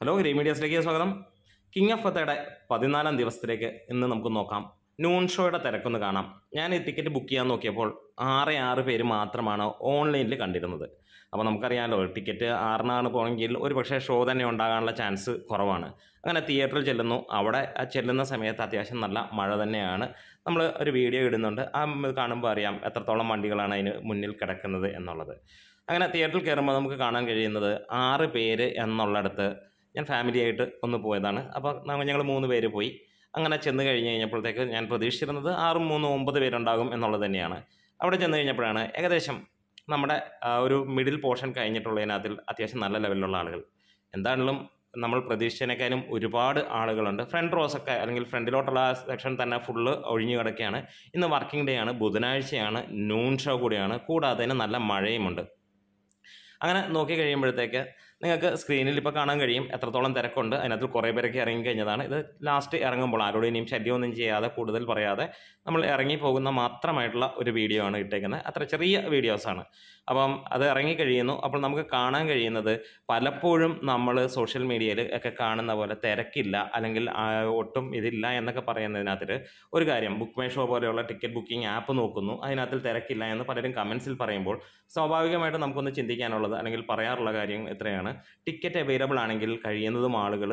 hello green മീഡിയസിലേക്ക് സ്വാഗതം king of ഫത്തയുടെ പതിനാലാം ദിവസത്തിലേക്ക് ഇന്ന് നമുക്ക് നോക്കാം നൂൺ ഷോയുടെ തിരക്കൊന്ന് കാണാം ഞാൻ ഈ ടിക്കറ്റ് ബുക്ക് ചെയ്യാൻ നോക്കിയപ്പോൾ ആറ് ആറ് പേര് മാത്രമാണ് ഓൺലൈനിൽ കണ്ടിരുന്നത് അപ്പോൾ നമുക്കറിയാമല്ലോ ടിക്കറ്റ് ആറിനാണ് പോകണമെങ്കിൽ ഒരു പക്ഷേ ഷോ തന്നെ ഉണ്ടാകാനുള്ള ചാൻസ് കുറവാണ് അങ്ങനെ തിയേറ്ററിൽ ചെല്ലുന്നു അവിടെ ആ ചെല്ലുന്ന സമയത്ത് അത്യാവശ്യം നല്ല മഴ തന്നെയാണ് നമ്മൾ ഒരു വീഡിയോ ഇടുന്നുണ്ട് ആ കാണുമ്പോൾ അറിയാം എത്രത്തോളം വണ്ടികളാണ് അതിന് മുന്നിൽ കിടക്കുന്നത് എന്നുള്ളത് അങ്ങനെ തിയേറ്ററിൽ കയറുമ്പോൾ നമുക്ക് കാണാൻ കഴിയുന്നത് ആറ് പേര് എന്നുള്ളിടത്ത് ഞാൻ ഫാമിലി ആയിട്ട് ഒന്ന് പോയതാണ് അപ്പോൾ ഞങ്ങൾ മൂന്ന് പേര് പോയി അങ്ങനെ ചെന്ന് കഴിഞ്ഞ് കഴിഞ്ഞപ്പോഴത്തേക്ക് ഞാൻ പ്രതീക്ഷിച്ചിരുന്നത് ആറും മൂന്നും ഒമ്പത് പേരുണ്ടാകും എന്നുള്ളത് തന്നെയാണ് അവിടെ ചെന്ന് കഴിഞ്ഞപ്പോഴാണ് ഏകദേശം നമ്മുടെ ആ, ഒരു മിഡിൽ പോർഷൻ കഴിഞ്ഞിട്ടുള്ളതിനകത്തിൽ അത്യാവശ്യം നല്ല ലെവലിലുള്ള ആളുകൾ എന്താണെങ്കിലും നമ്മൾ പ്രതീക്ഷിച്ചതിനേക്കാളും ഒരുപാട് ആളുകളുണ്ട് ഫ്രണ്ട് റോസ് ഒക്കെ അല്ലെങ്കിൽ ഫ്രണ്ടിലോട്ടുള്ള സെക്ഷൻ തന്നെ ഫുള്ള് ഒഴിഞ്ഞു കിടക്കുകയാണ് ഇന്ന് വർക്കിംഗ് ഡേ ആണ് ബുധനാഴ്ചയാണ് നൂൺ ഷോ കൂടിയാണ് കൂടാതെ തന്നെ നല്ല മഴയുമുണ്ട് അങ്ങനെ നോക്കി കഴിയുമ്പോഴത്തേക്ക് നിങ്ങൾക്ക് സ്ക്രീനിൽ ഇപ്പോൾ കാണാൻ കഴിയും എത്രത്തോളം തിരക്കുണ്ട് അതിനകത്ത് കുറേ പേരൊക്കെ ഇറങ്ങി കഴിഞ്ഞതാണ് ഇത് ലാസ്റ്റ് ഇറങ്ങുമ്പോൾ ആരോടും ഇനിയും ശല്യമൊന്നും ചെയ്യാതെ കൂടുതൽ പറയാതെ നമ്മൾ ഇറങ്ങി പോകുന്ന മാത്രമായിട്ടുള്ള ഒരു വീഡിയോ ആണ് ഇട്ടേക്കുന്നത് അത്ര ചെറിയ വീഡിയോസാണ് അപ്പം അത് ഇറങ്ങി കഴിയുന്നു അപ്പോൾ നമുക്ക് കാണാൻ കഴിയുന്നത് പലപ്പോഴും നമ്മൾ സോഷ്യൽ മീഡിയയിൽ ഒക്കെ കാണുന്ന പോലെ തിരക്കില്ല അല്ലെങ്കിൽ ആ, ഒട്ടും ഇതില്ല എന്നൊക്കെ പറയുന്നതിനകത്ത് ഒരു കാര്യം ബുക്ക് മൈ ഷോ പോലെയുള്ള ടിക്കറ്റ് ബുക്കിംഗ് ആപ്പ് നോക്കുന്നു അതിനകത്തിൽ തിരക്കില്ല എന്ന് പലരും കമൻസിൽ പറയുമ്പോൾ സ്വാഭാവികമായിട്ട് നമുക്കൊന്ന് ചിന്തിക്കാനുള്ളത് അല്ലെങ്കിൽ പറയാറുള്ള കാര്യം എത്രയാണ് ടിക്കറ്റ് അവൈലബിൾ ആണെങ്കിൽ കഴിയുന്നതും ആളുകൾ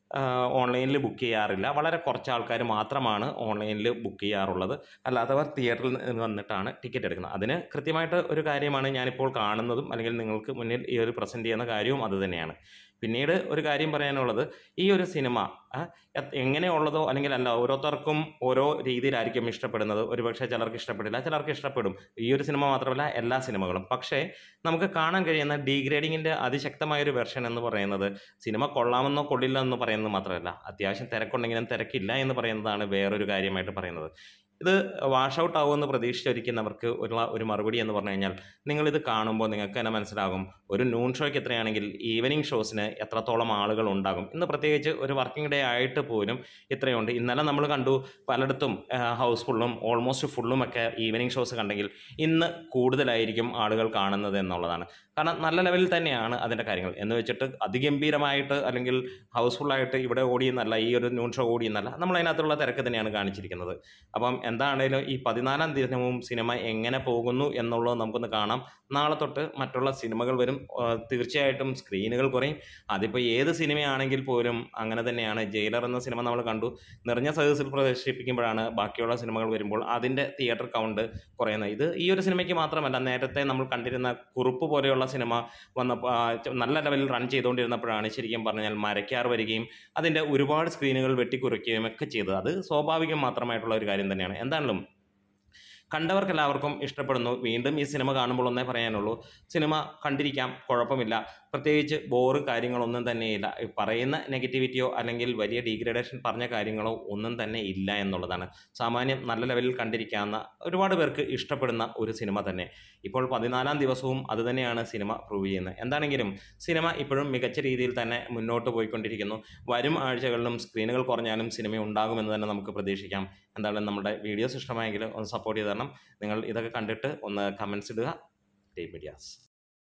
ഓൺലൈനിൽ ബുക്ക് ചെയ്യാറില്ല വളരെ കുറച്ച് ആൾക്കാർ മാത്രമാണ് ഓൺലൈനിൽ ബുക്ക് ചെയ്യാറുള്ളത് അല്ലാത്തവർ തിയേറ്ററിൽ വന്നിട്ടാണ് ടിക്കറ്റ് എടുക്കുന്നത് അതിന് കൃത്യമായിട്ട് ഒരു കാര്യമാണ് ഞാനിപ്പോൾ കാണുന്നതും അല്ലെങ്കിൽ നിങ്ങൾക്ക് മുന്നിൽ ഈ ഒരു പ്രസൻറ്റ് ചെയ്യുന്ന കാര്യവും അത് തന്നെയാണ് പിന്നീട് ഒരു കാര്യം പറയാനുള്ളത് ഈ ഒരു സിനിമ ആ, എ- എങ്ങനെയുള്ളതോ അല്ലെങ്കിൽ അല്ല ഓരോരുത്തർക്കും ഓരോ രീതിയിലായിരിക്കും ഇഷ്ടപ്പെടുന്നത് ഒരുപക്ഷെ ചിലർക്ക് ഇഷ്ടപ്പെടില്ല ചിലർക്ക് ഇഷ്ടപ്പെടും ഈ ഒരു സിനിമ മാത്രമല്ല എല്ലാ സിനിമകളും പക്ഷേ നമുക്ക് കാണാൻ കഴിയുന്ന ഡീഗ്രേഡിങ്ങിൻ്റെ അതിശക്തമായ ഒരു വെർഷൻ എന്ന് പറയുന്നത് സിനിമ കൊള്ളാമെന്നോ കൊള്ളില്ല എന്ന് പറയുന്നത് മാത്രമല്ല അത്യാവശ്യം തിരക്കുണ്ടെങ്കിലും തിരക്കില്ല എന്ന് പറയുന്നതാണ് വേറൊരു കാര്യമായിട്ട് പറയുന്നത് ഇത് വാഷ് ഔട്ട് ആവുമെന്ന് പ്രതീക്ഷിച്ചിരിക്കുന്നവർക്ക് ഉള്ള ഒരു മറുപടി എന്ന് പറഞ്ഞു കഴിഞ്ഞാൽ നിങ്ങളിത് കാണുമ്പോൾ നിങ്ങൾക്ക് തന്നെ മനസ്സിലാകും ഒരു നൂൺ ഷോയ്ക്ക് എത്രയാണെങ്കിൽ ഈവനിങ് ഷോസിന് എത്രത്തോളം ആളുകൾ ഉണ്ടാകും ഇന്ന് പ്രത്യേകിച്ച് ഒരു വർക്കിംഗ് ഡേ ആയിട്ട് പോലും ഇത്രയുണ്ട് ഇന്നലെ നമ്മൾ കണ്ടു പലയിടത്തും ഹൗസ്ഫുള്ളും ഓൾമോസ്റ്റ് ഫുള്ളും ഒക്കെ ഈവനിങ് ഷോസ് കണ്ടെങ്കിൽ ഇന്ന് കൂടുതലായിരിക്കും ആളുകൾ കാണുന്നത് എന്നുള്ളതാണ് കാരണം നല്ല ലെവലിൽ തന്നെയാണ് അതിൻ്റെ കാര്യങ്ങൾ എന്ന് വെച്ചിട്ട് അതിഗംഭീരമായിട്ട് അല്ലെങ്കിൽ ഹൗസ്ഫുള്ളായിട്ട് ഇവിടെ ഓടിയെന്നല്ല ഈ ഒരു ന്യൂൺ ഷോ ഓടിയെന്നല്ല നമ്മൾ അതിനകത്തുള്ള തിരക്ക് തന്നെയാണ് കാണിച്ചിരിക്കുന്നത് അപ്പം എന്താണേലും ഈ പതിനാലാം ദിനവും സിനിമ എങ്ങനെ പോകുന്നു എന്നുള്ളത് നമുക്കൊന്ന് കാണാം നാളെ തൊട്ട് മറ്റുള്ള സിനിമകൾ വരും ആ, തീർച്ചയായിട്ടും സ്ക്രീനുകൾ കുറയും അതിപ്പോൾ ഏത് സിനിമയാണെങ്കിൽ പോലും അങ്ങനെ തന്നെയാണ് ജയിലർ എന്ന സിനിമ നമ്മൾ കണ്ടു നിറഞ്ഞ സദസ്സിൽ പ്രദർശിപ്പിക്കുമ്പോഴാണ് ബാക്കിയുള്ള സിനിമകൾ വരുമ്പോൾ അതിൻ്റെ തിയേറ്റർ കൗണ്ട് കുറയുന്നത് ഇത് ഈ ഒരു സിനിമയ്ക്ക് മാത്രമല്ല നേരത്തെ നമ്മൾ കണ്ടിരുന്ന കുറുപ്പ് പോലെയുള്ള സിനിമ വന്നപ്പോൾ ആ, ച- നല്ല ലെവലിൽ റൺ ചെയ്തുകൊണ്ടിരുന്നപ്പോഴാണ് ശരിക്കും പറഞ്ഞാൽ മരക്കാർ വരികയും അതിൻ്റെ ഒരുപാട് സ്ക്രീനുകൾ വെട്ടിക്കുറയ്ക്കുകയും ഒക്കെ ചെയ്തത് അത് സ്വാഭാവികം മാത്രമായിട്ടുള്ള ഒരു കാര്യം തന്നെയാണ് എന്താണെങ്കിലും കണ്ടവർക്ക് എല്ലാവർക്കും ഇഷ്ടപ്പെടുന്നു വീണ്ടും ഈ സിനിമ കാണുമ്പോൾ ഒന്നേ പറയാനുള്ളൂ സിനിമ കണ്ടിരിക്കാം കുഴപ്പമില്ല പ്രത്യേകിച്ച് ബോറ് കാര്യങ്ങളൊന്നും തന്നെയില്ല ഈ പറയുന്ന നെഗറ്റിവിറ്റിയോ അല്ലെങ്കിൽ വലിയ ഡീഗ്രഡേഷൻ പറഞ്ഞ കാര്യങ്ങളോ ഒന്നും തന്നെ ഇല്ല എന്നുള്ളതാണ് സാമാന്യം നല്ല ലെവലിൽ കണ്ടിരിക്കാവുന്ന ഒരുപാട് പേർക്ക് ഇഷ്ടപ്പെടുന്ന ഒരു സിനിമ തന്നെ ഇപ്പോൾ പതിനാലാം ദിവസവും അതുതന്നെയാണ് സിനിമ പ്രൂവ് ചെയ്യുന്നത് എന്താണെങ്കിലും സിനിമ ഇപ്പോഴും മികച്ച രീതിയിൽ തന്നെ മുന്നോട്ട് പോയിക്കൊണ്ടിരിക്കുന്നു വരും ആഴ്ചകളിലും സ്ക്രീനുകൾ കുറഞ്ഞാലും സിനിമ ഉണ്ടാകുമെന്ന് തന്നെ നമുക്ക് പ്രതീക്ഷിക്കാം എന്തായാലും നമ്മുടെ വീഡിയോസ് ഇഷ്ടമായെങ്കിൽ ഒന്ന് സപ്പോർട്ട് ചെയ്ത് തരണം നിങ്ങൾ ഇതൊക്കെ കണ്ടിട്ട് ഒന്ന് കമൻസ് ഇടുക ടീം മീഡിയാസ്